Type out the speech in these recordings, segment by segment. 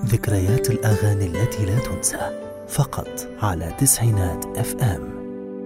ذكريات الأغاني التي لا تنسى فقط على تسعينات اف ام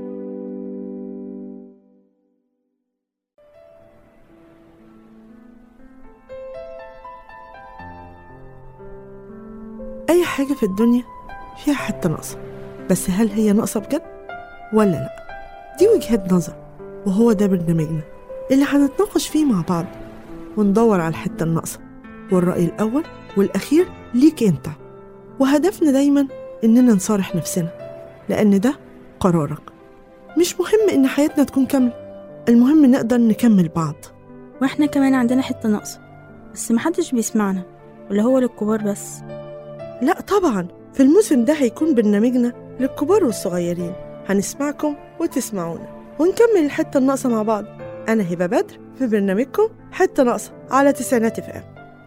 أي حاجة في الدنيا فيها حتة ناقصة بس هل هي ناقصة بجد ولا لأ دي وجهة نظر وهو ده برنامجنا اللي هنتناقش فيه مع بعض وندور على الحتة الناقصة والرأي الأول والأخير ليك أنت وهدفنا دايما إننا نصارح نفسنا لأن ده قرارك مش مهم إن حياتنا تكون كاملة المهم نقدر نكمل بعض واحنا كمان عندنا حتة ناقصة بس محدش بيسمعنا ولا هو للكبار بس لا طبعا في الموسم ده هيكون برنامجنا للكبار والصغيرين هنسمعكم وتسمعونا ونكمل الحتة الناقصة مع بعض أنا هبة بدر في برنامجكم حتة ناقصة على تسعينات اف ام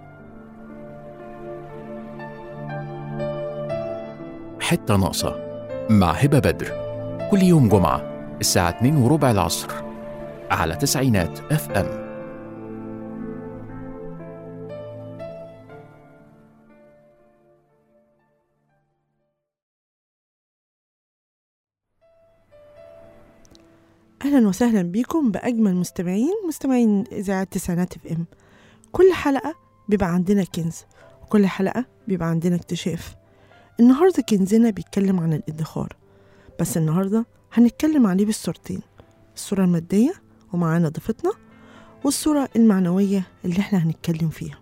حتة ناقصة مع هبة بدر كل يوم جمعة الساعة 2 وربع العصر على تسعينات اف ام أهلا وسهلا بيكم بأجمل مستمعين مستمعين إذاعة تسعينات اف ام كل حلقة بيبقى عندنا كنز وكل حلقة بيبقى عندنا اكتشاف النهاردة كنزنا بيتكلم عن الادخار بس النهاردة هنتكلم عليه بالصورتين الصورة المادية ومعانا ضيفتنا والصورة المعنوية اللي احنا هنتكلم فيها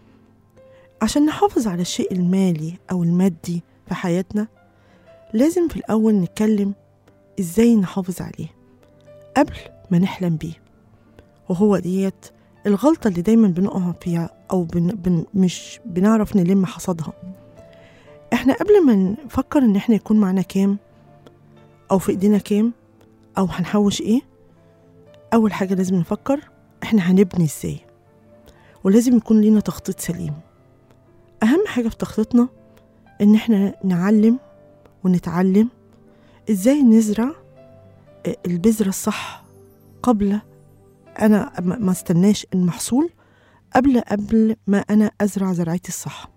عشان نحافظ على الشيء المالي أو المادي في حياتنا لازم في الأول نتكلم إزاي نحافظ عليه قبل ما نحلم بيه وهو ديت الغلطة اللي دايما بنقع فيها أو بن بن مش بنعرف نلم حصادها احنا قبل ما نفكر ان احنا يكون معانا كام أو في ايدينا كام أو هنحوش ايه أول حاجة لازم نفكر احنا هنبني ازاي ولازم يكون لينا تخطيط سليم أهم حاجة في تخطيطنا إن احنا نعلم ونتعلم ازاي نزرع البذرة الصح قبل أنا ما استناش المحصول قبل قبل ما أنا أزرع زرعتي الصح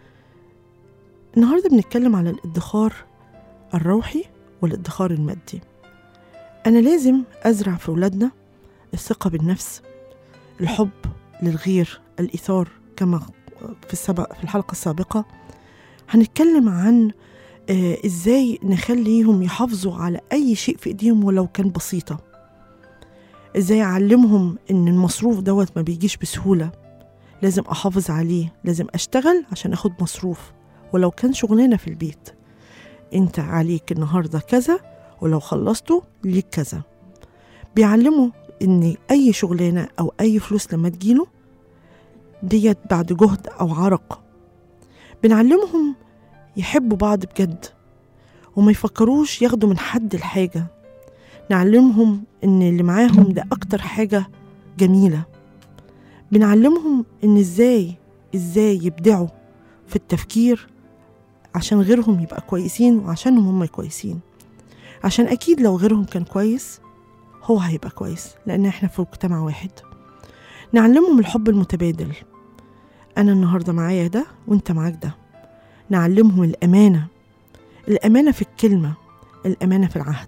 النهاردة بنتكلم على الادخار الروحي والادخار المادي أنا لازم أزرع في ولادنا الثقة بالنفس الحب للغير الإيثار كما في السبق في الحلقة السابقة هنتكلم عن آه ازاي نخليهم يحافظوا على اي شيء في ايديهم ولو كان بسيطة ازاي اعلمهم ان المصروف دوت ما بيجيش بسهولة لازم احافظ عليه لازم اشتغل عشان اخد مصروف ولو كان شغلانة في البيت انت عليك النهاردة كذا ولو خلصته ليك كذا بيعلموا ان اي شغلانة او اي فلوس لما تجيله ديت بعد جهد او عرق بنعلمهم يحبوا بعض بجد وما يفكروش ياخدوا من حد الحاجة نعلمهم إن اللي معاهم ده أكتر حاجة جميلة بنعلمهم إن إزاي إزاي يبدعوا في التفكير عشان غيرهم يبقى كويسين وعشانهم هم كويسين عشان أكيد لو غيرهم كان كويس هو هيبقى كويس لأن إحنا في مجتمع واحد نعلمهم الحب المتبادل أنا النهاردة معايا ده وإنت معاك ده نعلمهم الأمانة الأمانة في الكلمة الأمانة في العهد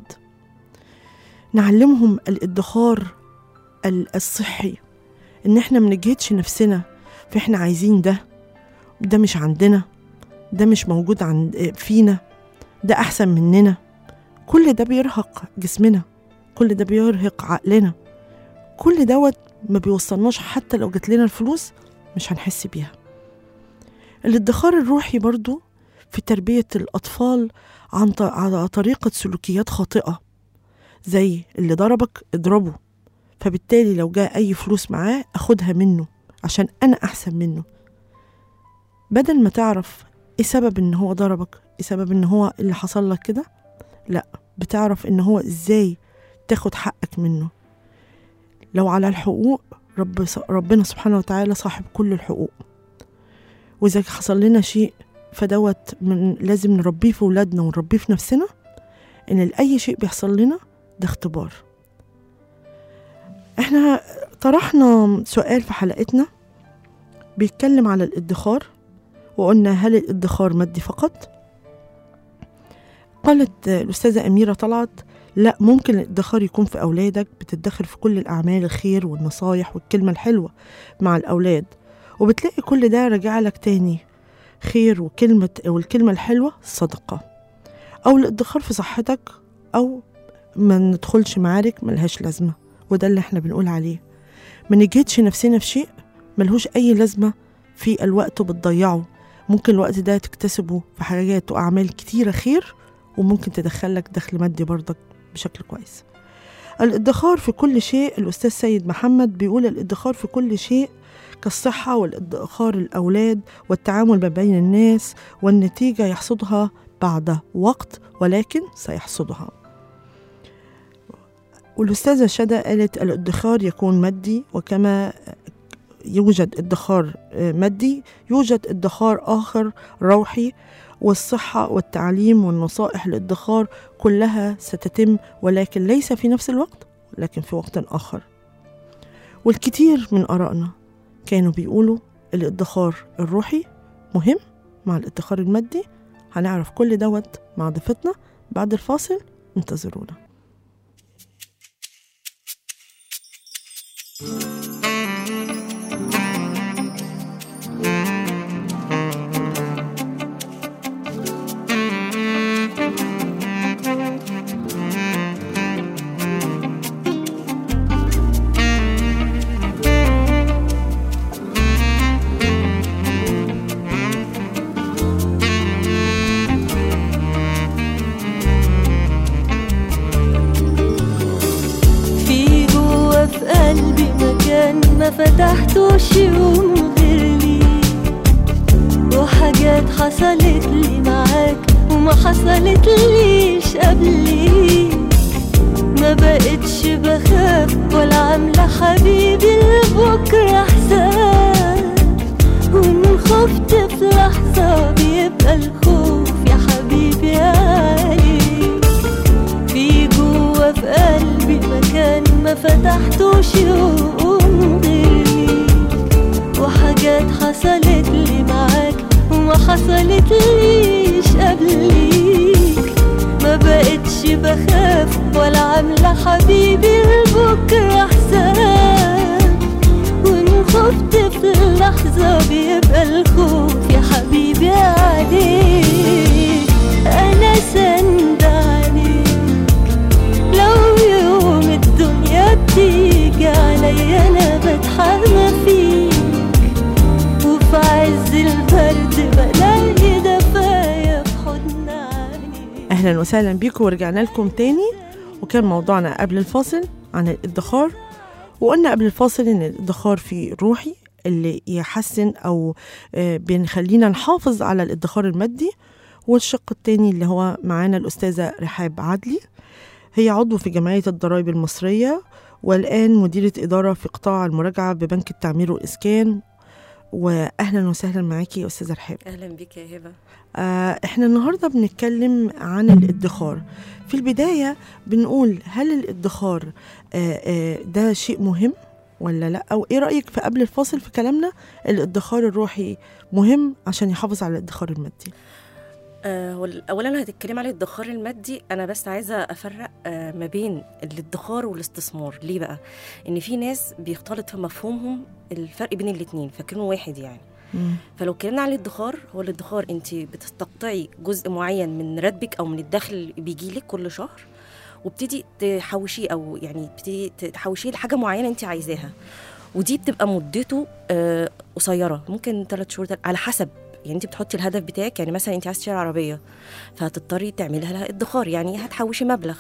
نعلمهم الادخار الصحي إن إحنا منجهدش نفسنا في إحنا عايزين ده ده مش عندنا ده مش موجود عند فينا ده أحسن مننا كل ده بيرهق جسمنا كل ده بيرهق عقلنا كل دوت ما بيوصلناش حتى لو جات لنا الفلوس مش هنحس بيها الادخار الروحي برضو في تربية الأطفال عن ط- على طريقة سلوكيات خاطئة زي اللي ضربك اضربه فبالتالي لو جاء أي فلوس معاه أخدها منه عشان أنا أحسن منه بدل ما تعرف إيه سبب إن هو ضربك إيه سبب إن هو اللي حصل لك كده لأ بتعرف إن هو إزاي تاخد حقك منه لو على الحقوق رب ربنا سبحانه وتعالى صاحب كل الحقوق وإذا حصل لنا شيء فدوت من لازم نربيه في ولادنا ونربيه في نفسنا إن أي شيء بيحصل لنا ده اختبار احنا طرحنا سؤال في حلقتنا بيتكلم على الادخار وقلنا هل الادخار مادي فقط قالت الأستاذة أميرة طلعت لا ممكن الادخار يكون في أولادك بتدخر في كل الأعمال الخير والنصايح والكلمة الحلوة مع الأولاد وبتلاقي كل ده راجع لك تاني خير وكلمة والكلمة الحلوة صدقة أو الادخار في صحتك أو ما ندخلش معارك ملهاش لازمة وده اللي احنا بنقول عليه ما نجهدش نفسنا في شيء ملهوش أي لازمة في الوقت وبتضيعه ممكن الوقت ده تكتسبه في حاجات وأعمال كتيرة خير وممكن تدخلك دخل مادي برضك بشكل كويس الادخار في كل شيء الأستاذ سيد محمد بيقول الادخار في كل شيء كالصحة والادخار الأولاد والتعامل ما بين الناس والنتيجة يحصدها بعد وقت ولكن سيحصدها والأستاذة شدا قالت الادخار يكون مادي وكما يوجد ادخار مادي يوجد ادخار آخر روحي والصحة والتعليم والنصائح الادخار كلها ستتم ولكن ليس في نفس الوقت لكن في وقت آخر والكثير من آرائنا كانوا بيقولوا الادخار الروحي مهم مع الادخار المادي هنعرف كل دوت مع ضيفتنا بعد الفاصل انتظرونا في جوا في قلبي مكان ما فتحتوش يوم غير ليك وحاجات حصلت لي معاك وما حصلت ليش قبليك ما بقتش بخاف ولا عاملة حبيبي لبكرة حساب وإن خفت في لحظة بيبقى الخوف يا حبيبي عليك في جوا في قلبي مكان ما فتحتوش يوم غيري وحاجات حصلت لي معاك وما حصلت ليش قبليك ما بقتش بخاف ولا عاملة حبيبي لبكرة حساب وإن خفت في اللحظة بيبقى الخوف يا حبيبي عليك أنا سند عليك لو يوم الدنيا بتيجي عليا أنا بتحمى فيك وفي عز البرد بلاقي دفايا في حضن عينيك اهلا وسهلا بيكم ورجعنا لكم تاني وكان موضوعنا قبل الفاصل عن الادخار وقلنا قبل الفاصل ان الادخار فيه روحي اللي يحسن او آه، بنخلينا نحافظ على الادخار المادي والشق التاني اللي هو معانا الاستاذه رحاب عدلي هي عضو في جمعيه الضرائب المصريه والان مديره اداره في قطاع المراجعه ببنك التعمير والاسكان واهلا وسهلا معاكي يا استاذه رحاب اهلا بك يا هبه آه، احنا النهارده بنتكلم عن الادخار في البدايه بنقول هل الادخار آه، آه، ده شيء مهم ولا لا او ايه رايك في قبل الفاصل في كلامنا الادخار الروحي مهم عشان يحافظ على الادخار المادي آه هو اولا هتتكلم على الادخار المادي انا بس عايزه افرق آه ما بين الادخار والاستثمار ليه بقى ان في ناس بيختلط في مفهومهم الفرق بين الاتنين فاكرينه واحد يعني فلو اتكلمنا عن الادخار هو الادخار انت بتستقطعي جزء معين من راتبك او من الدخل اللي بيجي لك كل شهر وبتدي تحوشيه او يعني بتدي تحوشيه لحاجه معينه انت عايزاها ودي بتبقى مدته آه، قصيره ممكن ثلاث شهور تل- على حسب يعني انت بتحطي الهدف بتاعك يعني مثلا انت عايزه تشتري عربيه فهتضطري تعملي لها ادخار يعني هتحوشي مبلغ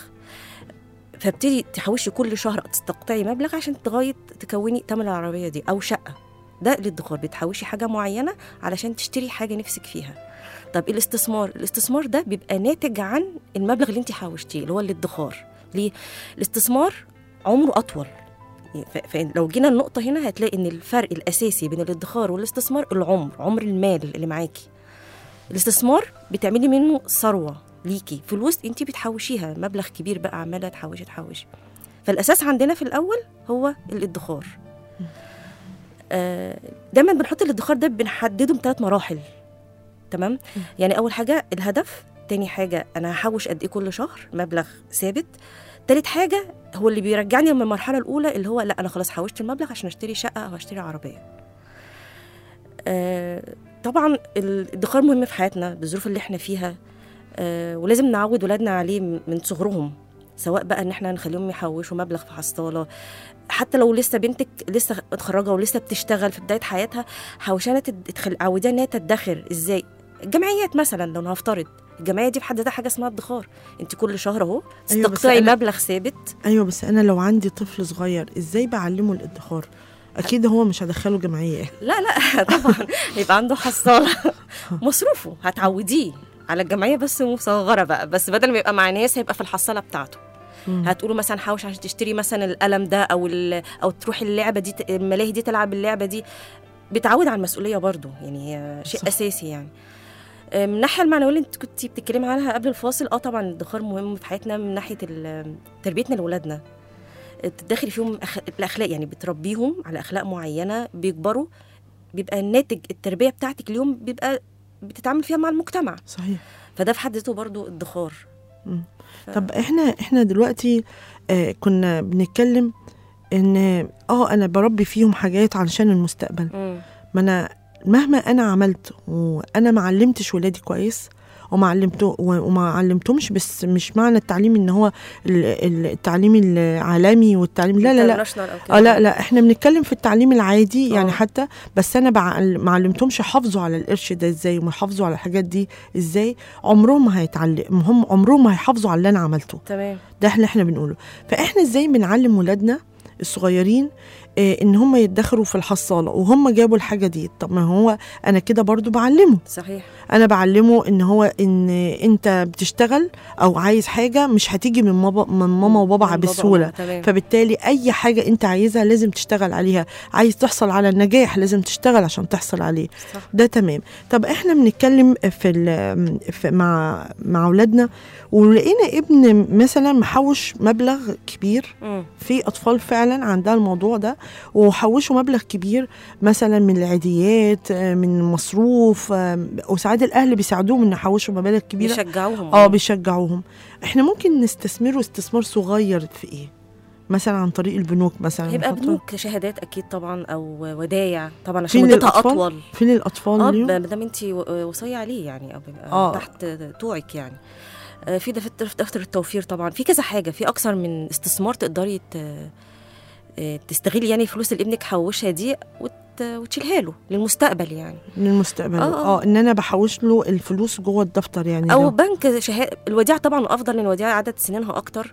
فابتدي تحوشي كل شهر تستقطعي مبلغ عشان لغايه تكوني ثمن العربيه دي او شقه ده الادخار بتحوشي حاجه معينه علشان تشتري حاجه نفسك فيها طب الاستثمار الاستثمار ده بيبقى ناتج عن المبلغ اللي انت حوشتيه اللي هو الادخار ليه الاستثمار عمره اطول ف- فلو جينا النقطة هنا هتلاقي إن الفرق الأساسي بين الادخار والاستثمار العمر عمر المال اللي معاكي الاستثمار بتعملي منه ثروة ليكي فلوس انت بتحوشيها مبلغ كبير بقى عمالة تحوشي تحوشي فالأساس عندنا في الأول هو الادخار آه، دايما بنحط الادخار ده بنحدده بثلاث مراحل تمام يعني اول حاجه الهدف تاني حاجه انا هحوش قد ايه كل شهر مبلغ ثابت تالت حاجه هو اللي بيرجعني من المرحله الاولى اللي هو لا انا خلاص حوشت المبلغ عشان اشتري شقه او اشتري عربيه آه طبعا الادخار مهم في حياتنا بالظروف اللي احنا فيها آه ولازم نعود ولادنا عليه من صغرهم سواء بقى ان احنا نخليهم يحوشوا مبلغ في حصاله حتى لو لسه بنتك لسه متخرجه ولسه بتشتغل في بدايه حياتها حوشانه تدخل عوديها ان هي تدخر ازاي الجمعيات مثلا لو هنفترض الجمعيه دي في حد ذاتها حاجه اسمها ادخار انت كل شهر اهو أيوة، بس تستقطعي أنا- مبلغ ثابت ايوه بس انا لو عندي طفل صغير ازاي بعلمه الادخار اكيد هو مش هدخله جمعيه لا لا طبعا يبقى عنده حصاله مصروفه هتعوديه على الجمعيه بس مصغره بقى بس بدل ما يبقى مع ناس هيبقى في الحصاله بتاعته مم. هتقولوا مثلا حوش عشان تشتري مثلا القلم ده او ال- او تروح اللعبه دي ت- الملاهي دي تلعب اللعبه دي بتعود على المسؤوليه برضو يعني هي شيء صح. اساسي يعني آه، من الناحيه المعنويه اللي انت كنتي بتتكلمي عنها قبل الفاصل اه طبعا الادخار مهم في حياتنا من ناحيه ال- تربيتنا لاولادنا تدخلي فيهم أخ... الاخلاق يعني بتربيهم على اخلاق معينه بيكبروا بيبقى الناتج التربيه بتاعتك اليوم بيبقى بتتعامل فيها مع المجتمع صحيح فده في حد ذاته برضو ادخار مم. ف- طب احنا احنا دلوقتي آه كنا بنتكلم ان اه انا بربي فيهم حاجات علشان المستقبل مم. ما انا مهما انا عملت وانا ما علمتش ولادي كويس وما علمته وما علمتهمش بس مش معنى التعليم ان هو ال- ال- التعليم العالمي والتعليم لا لا لا International أو كده. اه لا لا احنا بنتكلم في التعليم العادي يعني آه. حتى بس انا بعل- ما علمتهمش يحافظوا على القرش ده ازاي ويحافظوا على الحاجات دي ازاي عمرهم ما هيتعلم هم عمرهم ما هيحافظوا على اللي انا عملته تمام ده اللي احنا بنقوله فاحنا ازاي بنعلم ولادنا الصغيرين آه ان هم يدخروا في الحصاله وهم جابوا الحاجه دي طب ما هو انا كده برضو بعلمه صحيح انا بعلمه ان هو ان انت بتشتغل او عايز حاجه مش هتيجي من ماما من ماما وبابا من بابا بسهوله وماما، تمام فبالتالي اي حاجه انت عايزها لازم تشتغل عليها عايز تحصل على النجاح لازم تشتغل عشان تحصل عليه صح ده تمام طب احنا بنتكلم في, ال- في مع مع اولادنا ولقينا ابن مثلا محوش مبلغ كبير مم. في اطفال فعلا عندها الموضوع ده وحوشوا مبلغ كبير مثلا من العيديات آه، من مصروف آه، وساعات الاهل بيساعدوهم ان يحوشوا مبالغ كبيره بيشجعوهم اه بيشجعوهم احنا ممكن نستثمره استثمار صغير في ايه مثلا عن طريق البنوك مثلا هيبقى نحط- بنوك شهادات اكيد طبعا او ودايع طبعا فين عشان مدتها للأطفال؟ اطول فين الاطفال اه اليوم ما دام انت وصيه عليه يعني او بيبقى آه. تحت طوعك يعني آه، في دفتر في دفتر التوفير طبعا في كذا حاجه في اكثر من استثمار تقدري ت- آه، تستغلي يعني فلوس اللي ابنك حوشها دي وت- وتشيلها له للمستقبل يعني للمستقبل آه، اه, آه. ان انا بحوش له الفلوس جوه الدفتر يعني او لو- بنك شهاده الوديعه طبعا افضل لان الوديعه عدد سنينها اكتر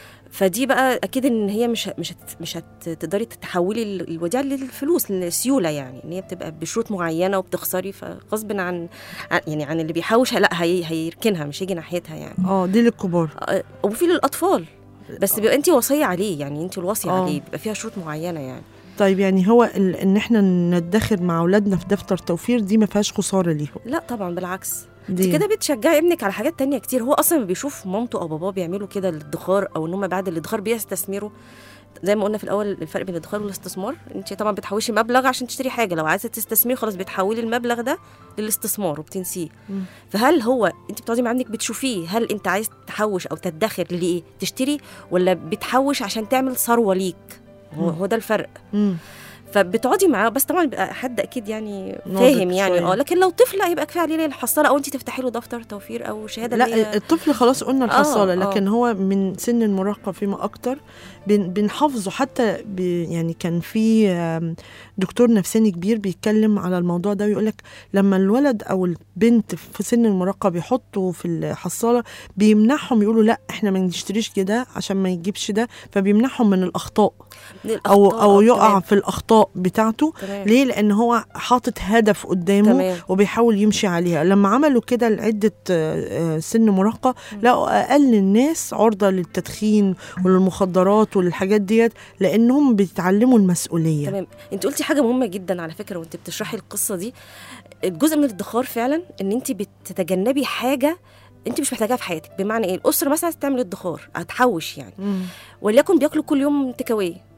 فدي بقى اكيد ان هي مش ه- مش هت- مش هتقدري تحولي ال- الوديعه للفلوس للسيوله يعني ان هي بتبقى بشروط معينه وبتخسري فغصب عن عن- يعني عن اللي بيحوشها لا هي هيركنها مش هيجي ناحيتها يعني اه دي للكبار آه، وفي للاطفال بس بيبقى انت وصيه عليه يعني انت الوصيه آه. عليه بيبقى فيها شروط معينه يعني طيب يعني هو ال- ان احنا ندخر مع اولادنا في دفتر توفير دي ما فيهاش خساره ليهم لا طبعا بالعكس انت دي كده بتشجعي ابنك على حاجات تانية كتير هو اصلا بيشوف مامته او باباه بيعملوا كده للادخار او ان هم بعد الادخار بيستثمروا زي ما قلنا في الاول الفرق بين الادخار والاستثمار انت طبعا بتحوشي مبلغ عشان تشتري حاجه لو عايزه تستثمري خلاص بتحولي المبلغ ده للاستثمار وبتنسيه مم. فهل هو انت بتقعدي مع ابنك بتشوفيه هل انت عايز تحوش او تدخر لايه تشتري ولا بتحوش عشان تعمل ثروه ليك هو, مم. هو ده الفرق مم. فبتقعدي معاه بس طبعا بيبقى حد اكيد يعني ناضج فاهم يعني شوية. اه لكن لو طفل هيبقى كفايه عليه الحصاله او انت تفتحي له دفتر توفير او شهاده اللي لا هي الطفل خلاص قلنا الحصاله آه. لكن هو من سن المراهقه فيما اكتر بن- بنحافظه حتى ب يعني كان في آم، دكتور نفساني كبير بيتكلم على الموضوع ده ويقول لك لما الولد او البنت في سن المراهقه بيحطوا في الحصاله بيمنعهم يقولوا لا احنا ما نشتريش كده عشان ما يجيبش ده فبيمنعهم من الاخطاء من او الأخطاء. او يقع تمام. في الاخطاء بتاعته تمام. ليه لان هو حاطط هدف قدامه تمام. وبيحاول يمشي عليها لما عملوا كده لعدة آه، آه، سن مراهقة لقوا أقل الناس عرضة للتدخين وللمخدرات وللحاجات ديت لأنهم بيتعلموا المسؤولية تمام انت قلتي حاجه مهمه جدا على فكره وانت بتشرحي القصه دي الجزء من الادخار فعلا ان انت بتتجنبي حاجه انت مش محتاجاها في حياتك بمعنى ايه الاسره مثلا عايزة تعمل ادخار هتحوش يعني مم. وليكن بياكلوا كل يوم تيك اواي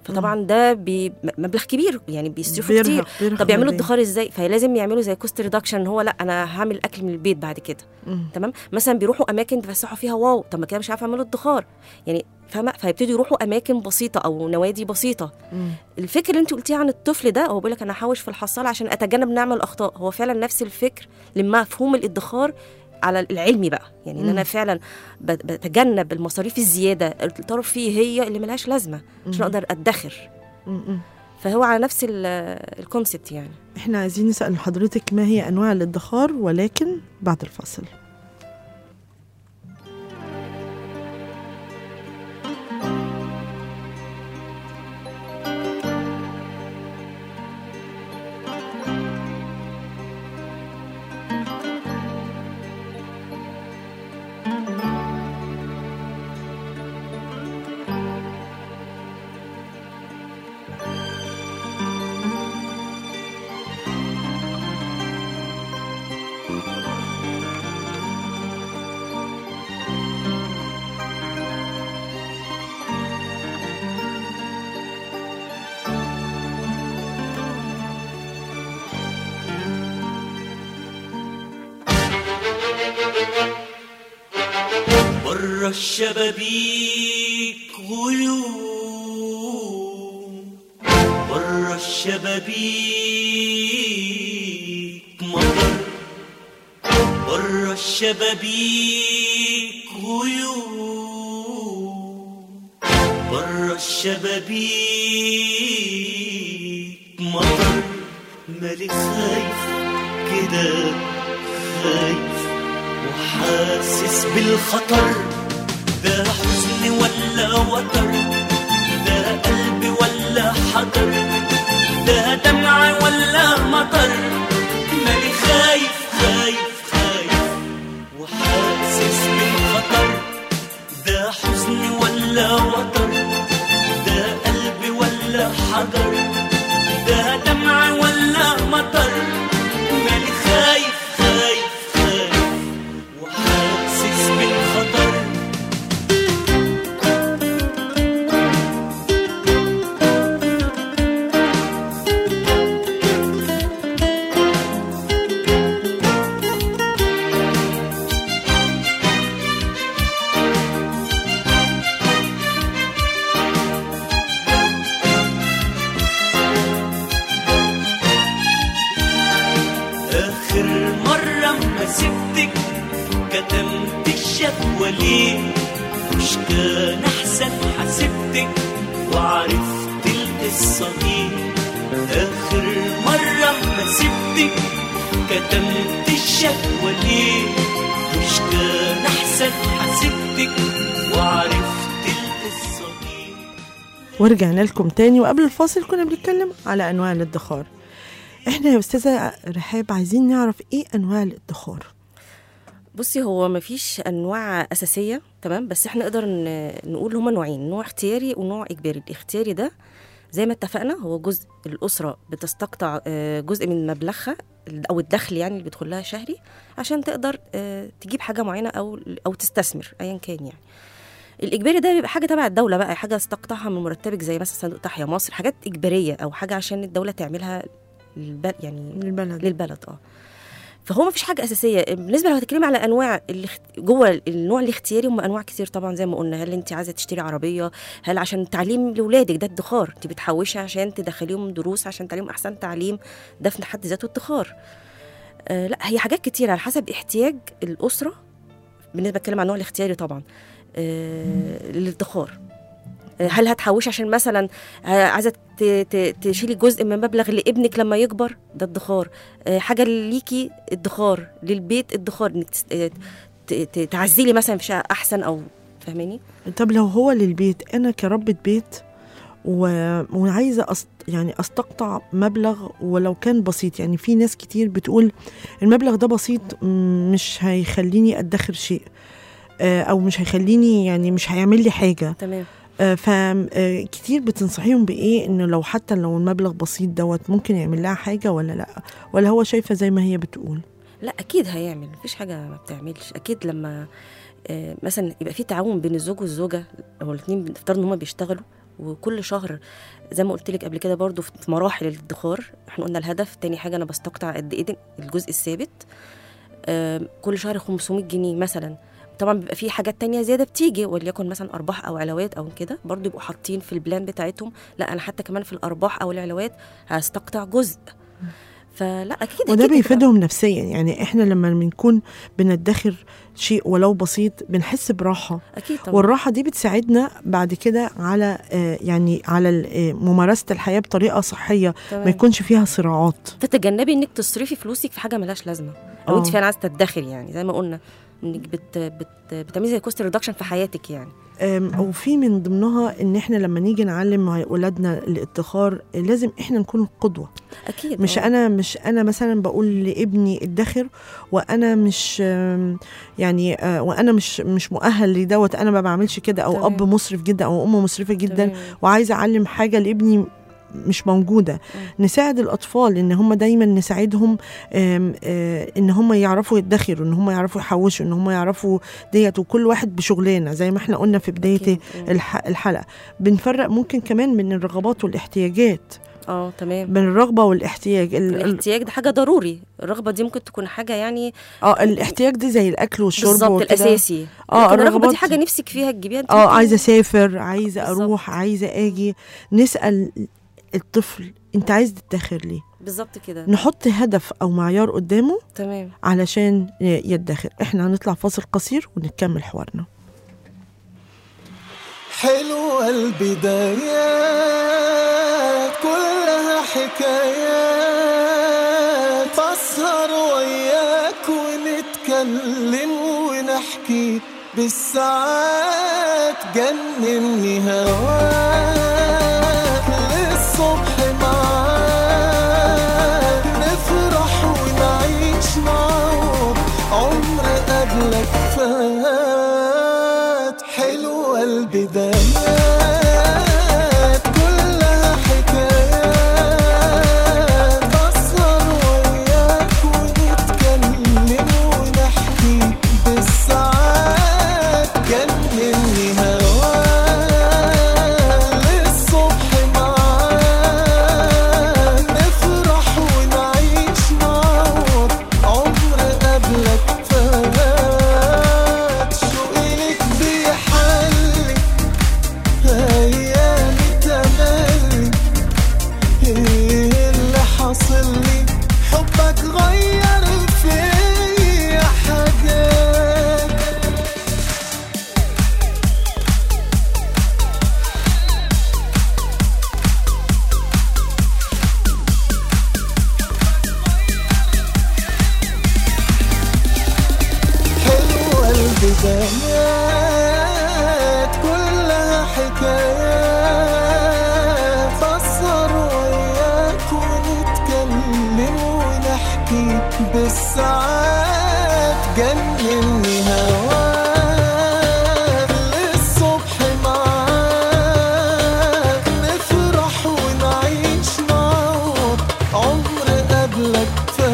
فطبعا ده بي- مبلغ كبير يعني بيصرفوا كتير بيرهق بيرهق طب يعملوا مادياً. ادخار ازاي فلازم يعملوا زي كوست ريدكشن هو لا انا هعمل اكل من البيت بعد كده مم. تمام مثلا بيروحوا اماكن يتفسحوا فيها واو طب ما كده مش عارفه اعملوا ادخار يعني فاهمه فيبتدوا يروحوا اماكن بسيطه او نوادي بسيطه مم. الفكر اللي انت قلتيه عن الطفل ده هو بيقول لك انا هحوش في الحصاله عشان اتجنب نعمل اخطاء هو فعلا نفس الفكر لمفهوم الادخار على العلمي بقى يعني ان مم. انا فعلا ب- بتجنب المصاريف الزياده الطرف فيه هي اللي ملهاش لازمه عشان مم. اقدر ادخر مم. مم. فهو على نفس الكونسبت يعني احنا عايزين نسأل حضرتك ما هي أنواع الادخار ولكن بعد الفصل بره الشبابيك غيوم بره الشبابيك مطر بره الشبابيك غيوم بره الشبابيك مطر مالي خايف كده خايف وحاسس بالخطر ده حزن ولا وتر ده قلب ولا حجر ده دمع ولا مطر مالي خايف خايف خايف وحاسس بالخطر ده حزن ولا وتر ده قلب ولا حجر ده دمع ولا مطر مالي خايف خايف خايف وحاسس بالخطر آخر مرة ما سبتك كتمت الشكوى ليه مش كان أحسن حسبتك وعرفت القصة دي آخر مرة ما سبتك كتمت الشكوى ليه مش كان أحسن حسبتك وعرفت القصة دي ورجعنا لكم تاني وقبل الفاصل كنا بنتكلم على أنواع الادخار احنا يا أستاذة رحاب عايزين نعرف ايه أنواع الادخار بصي هو مفيش انواع اساسيه تمام بس احنا نقدر ن- نقول هما نوعين نوع اختياري ونوع اجباري الاختياري ده زي ما اتفقنا هو جزء الاسره بتستقطع آه، جزء من مبلغها او الدخل يعني اللي بيدخل لها شهري عشان تقدر آه، تجيب حاجه معينه او او تستثمر ايا كان يعني الاجباري ده بيبقى حاجه تبع الدوله بقى حاجه استقطعها من مرتبك زي مثلا صندوق تحيا مصر حاجات اجباريه او حاجه عشان الدوله تعملها للبلد يعني للبلد للبلد اه فهو مفيش حاجه اساسيه بالنسبه لو هتكلمي على انواع اللي جوه النوع الاختياري هم انواع كتير طبعا زي ما قلنا هل انت عايزه تشتري عربيه هل عشان تعليم لاولادك ده ادخار انت بتحوشي عشان تدخليهم دروس عشان تعليم احسن تعليم ده في حد ذاته ادخار آه لا هي حاجات كتير على حسب احتياج الاسره بالنسبه اتكلم عن النوع الاختياري طبعا آه للادخار آه، هل هتحوشي عشان مثلا آه، عايزه ت- ت- تشيلي جزء من مبلغ لابنك لما يكبر ده ادخار آه، حاجه ليكي ادخار للبيت ادخار انك تس- آه، ت- ت- تعزلي مثلا في شقه احسن او فاهماني طب لو هو للبيت انا كربة بيت و... وعايزه أست... يعني استقطع مبلغ ولو كان بسيط يعني في ناس كتير بتقول المبلغ ده بسيط م- مش هيخليني ادخر شيء آه، او مش هيخليني يعني مش هيعمل لي حاجه تمام فكتير بتنصحيهم بايه انه لو حتى لو المبلغ بسيط دوت ممكن يعمل لها حاجه ولا لا ولا هو شايفه زي ما هي بتقول لا اكيد هيعمل مفيش حاجه ما بتعملش اكيد لما آه، مثلا يبقى في تعاون بين الزوج والزوجه او الاثنين نفترض ان هم بيشتغلوا وكل شهر زي ما قلت لك قبل كده برضو في مراحل الادخار احنا قلنا الهدف تاني حاجه انا بستقطع قد ايه ده الجزء الثابت آم، كل شهر 500 جنيه مثلا طبعا بيبقى في حاجات تانية زيادة بتيجي وليكن مثلا أرباح أو علاوات أو كده برضو يبقوا حاطين في البلان بتاعتهم لا أنا حتى كمان في الأرباح أو العلاوات هستقطع جزء فلا أكيد وده أكيد بيفيدهم نفسيا يعني احنا لما بنكون بندخر شيء ولو بسيط بنحس براحه أكيد طبعا والراحه دي بتساعدنا بعد كده على آه، يعني على ال- آه، ممارسه الحياه بطريقه صحيه ما تمام. يكونش فيها صراعات تتجنبي انك تصرفي فلوسك في حاجه ملهاش لازمه او آه. انت فعلا عايزه تدخر يعني زي ما قلنا انك بت بت بتعملي زي كوست ريدكشن في حياتك يعني أم، وفي من ضمنها ان احنا لما نيجي نعلم مع اولادنا الادخار لازم احنا نكون القدوه اكيد مش آه. انا مش انا مثلا بقول لابني ادخر وانا مش آم، يعني آه، وانا مش مش مؤهل لدوت انا ما بعملش كده او تمام. اب مسرف جدا او ام مسرفه جدا تمام. وعايزه اعلم حاجه لابني مش موجوده نساعد الاطفال ان هم دايما نساعدهم آم، آه، ان هم يعرفوا يدخروا ان هم يعرفوا يحوشوا ان هم يعرفوا ديت وكل واحد بشغلانه زي ما احنا قلنا في بدايه أكيد. آه. الح- الحلقه بنفرق ممكن كمان من الرغبات والاحتياجات اه تمام بين الرغبه والاحتياج ال- ال- الاحتياج ده حاجه ضروري الرغبه دي ممكن تكون حاجه يعني اه الاحتياج دي زي الاكل والشرب بالظبط وكده. الاساسي اه لكن الرغبه دي الرغبات- حاجه نفسك فيها تجيبيها انت اه ممكن- عايزه اسافر عايزه بالظبط. اروح عايزه اجي نسال الطفل انت عايز تدخر ليه بالظبط كده نحط هدف او معيار قدامه تمام علشان يدخر احنا هنطلع فاصل قصير ونكمل حوارنا حلوة البدايات كلها حكايات بسهر وياك ونتكلم ونحكي بالساعات جنني هواك للصبح معاك نفرح ونعيش معاك عمر قبلك فات حلوة البدايات كلها حكايات بسهر وياك ونتكلم ونحكي بالساعات جنني هواك للصبح معاك نفرح ونعيش معاك عمر قبلك فات شوقي لك بيحلي ايامي تملي ايه اللي حاصل لي حبك غير فيا حاجات حلوة البدايات كلها حكايات بسهر وياك ونتكلم ونحكي بالساعات جنني هواك للصبح معاك نفرح ونعيش معاك عمر قبلك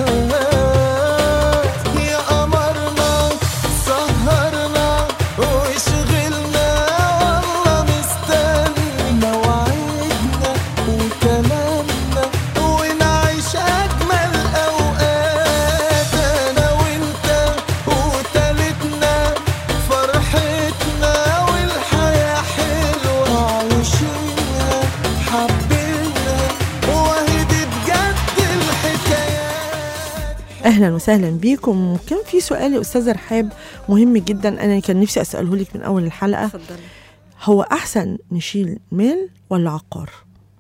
فات يا قمرنا سهرنا وشغلنا والله مستني مواعيدنا وكلامنا ونعيش أجمل أوقات أنا وأنت وتالتنا فرحتنا والحياة حلوة عايشينها حبينا وهي دي بجد الحكايات اهلا وسهلا بيكم كان في سؤال يا استاذه رحاب مهم جدا انا كان نفسي اساله لك من اول الحلقه اتفضلي هو احسن نشيل مال ولا عقار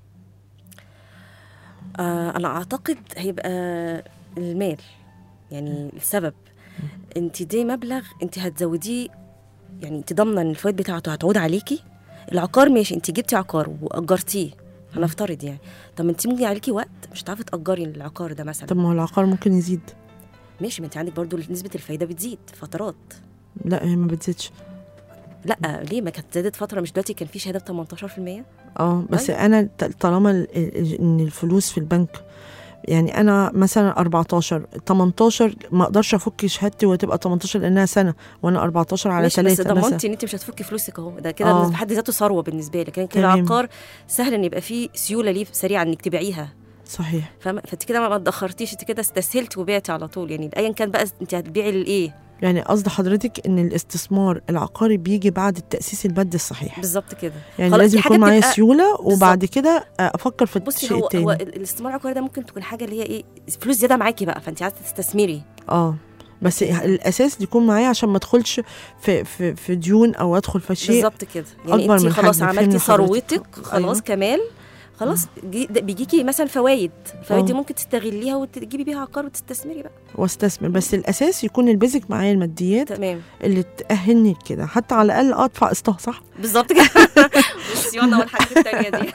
آه انا اعتقد هيبقى المال يعني السبب انت دي مبلغ انت هتزوديه يعني انت ضامنه ان الفوائد بتاعته هتعود عليكي العقار ماشي انت جبتي عقار واجرتيه هنفترض يعني طب انت ممكن عليكي وقت مش هتعرفي تاجري العقار ده مثلا طب ما هو العقار ممكن يزيد ماشي ما انت عندك برضو نسبه الفايده بتزيد فترات لا هي ما بتزيدش لا ليه ما كانت زادت فتره مش دلوقتي كان في شهاده ب 18% اه بس طيب. انا ط- طالما ال- ال- ان الفلوس في البنك يعني انا مثلا 14 18 ما اقدرش افك شهادتي وتبقى 18 لانها سنه وانا 14 على ماشي بس 3 مثلا ضمنتي ان انت مش هتفكي فلوسك اهو ده كده آه. في حد ذاته ثروه بالنسبه لك لكن تمام. العقار سهل ان يبقى فيه سيوله ليه سريعه انك تبيعيها صحيح فاهمه فانت كده ما اتاخرتيش انت كده استسهلتي وبعتي على طول يعني ايا كان بقى انت هتبيعي الايه يعني قصد حضرتك ان الاستثمار العقاري بيجي بعد التاسيس المادي الصحيح بالظبط كده يعني خلاص، لازم دي حاجة يكون معايا بتبقى- سيوله وبعد كده افكر في بصي الشيء هو هو التاني الاستثمار العقاري ده ممكن تكون حاجه اللي هي ايه فلوس زياده معاكي بقى فانت عايزه تستثمري اه بس الاساس يكون معايا عشان ما ادخلش في في في ديون او ادخل في شيء بالظبط كده يعني أكبر انت من خلاص حجم عملتي فهم حضرتك. ثروتك خلاص أيوة. كمال خلاص جي ده بيجيكي مثلا فوائد الفوائد دي آه. ممكن تستغليها وتجيبي بيها عقار وتستثمري بقى واستثمر بس الاساس يكون البيزك معايا الماديات تمام اللي تاهلني كده حتى على الاقل ادفع قسطها صح بالظبط كده والصيانه والحاجات التانيه دي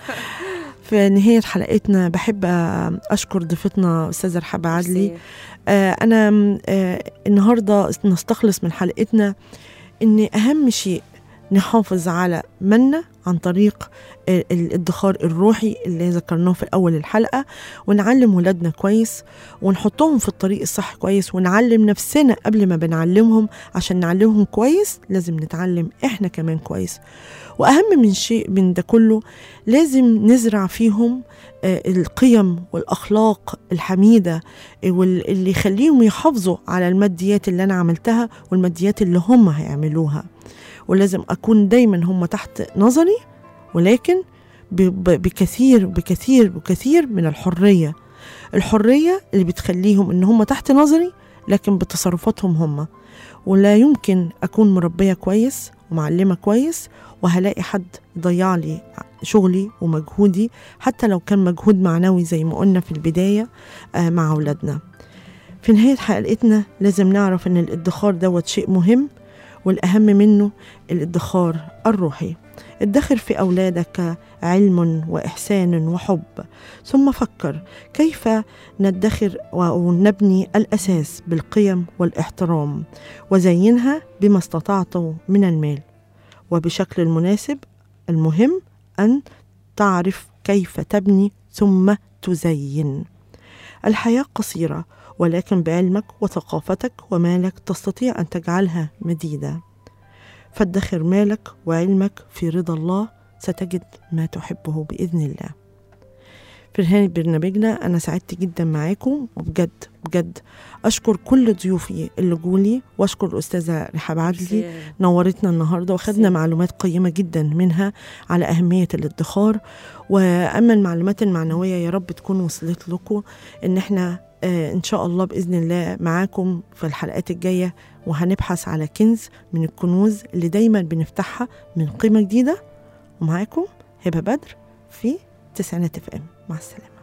في نهايه حلقتنا بحب آه، اشكر ضيفتنا استاذه رحاب عدلي ميرسي. آه انا م- آه النهارده نستخلص من حلقتنا ان اهم شيء نحافظ على منا عن طريق ال- الادخار الروحي اللي ذكرناه في اول الحلقه ونعلم ولادنا كويس ونحطهم في الطريق الصح كويس ونعلم نفسنا قبل ما بنعلمهم عشان نعلمهم كويس لازم نتعلم احنا كمان كويس واهم من شيء من ده كله لازم نزرع فيهم آه، القيم والاخلاق الحميده وال- اللي يخليهم يحافظوا على الماديات اللي انا عملتها والماديات اللي هم هيعملوها ولازم اكون دايما هم تحت نظري ولكن ب- ب- بكثير بكثير بكثير من الحريه الحريه اللي بتخليهم ان هم تحت نظري لكن بتصرفاتهم هم ولا يمكن اكون مربيه كويس ومعلمه كويس وهلاقي حد يضيع لي شغلي ومجهودي حتى لو كان مجهود معنوي زي ما قلنا في البدايه آه، مع اولادنا في نهايه حلقتنا لازم نعرف ان الادخار دوت شيء مهم والاهم منه الادخار الروحي ادخر في اولادك علم واحسان وحب ثم فكر كيف ندخر ونبني الاساس بالقيم والاحترام وزينها بما استطعت من المال وبشكل المناسب المهم ان تعرف كيف تبني ثم تزين الحياه قصيره ولكن بعلمك وثقافتك ومالك تستطيع ان تجعلها مديده فادخر مالك وعلمك في رضا الله ستجد ما تحبه باذن الله في نهاية برنامجنا أنا سعدت جدا معاكم وبجد بجد أشكر كل ضيوفي اللي جولي وأشكر الأستاذة رحاب عدلي ميرسي. نورتنا النهارده وخدنا ميرسي. معلومات قيمه جدا منها على اهميه الادخار واما المعلومات المعنويه يا رب تكون وصلت لكم ان احنا آه ان شاء الله باذن الله معاكم في الحلقات الجايه وهنبحث على كنز من الكنوز اللي دايما بنفتحها من قيمه جديده ومعاكم هبه بدر في تسعينات اف ام مع السلامه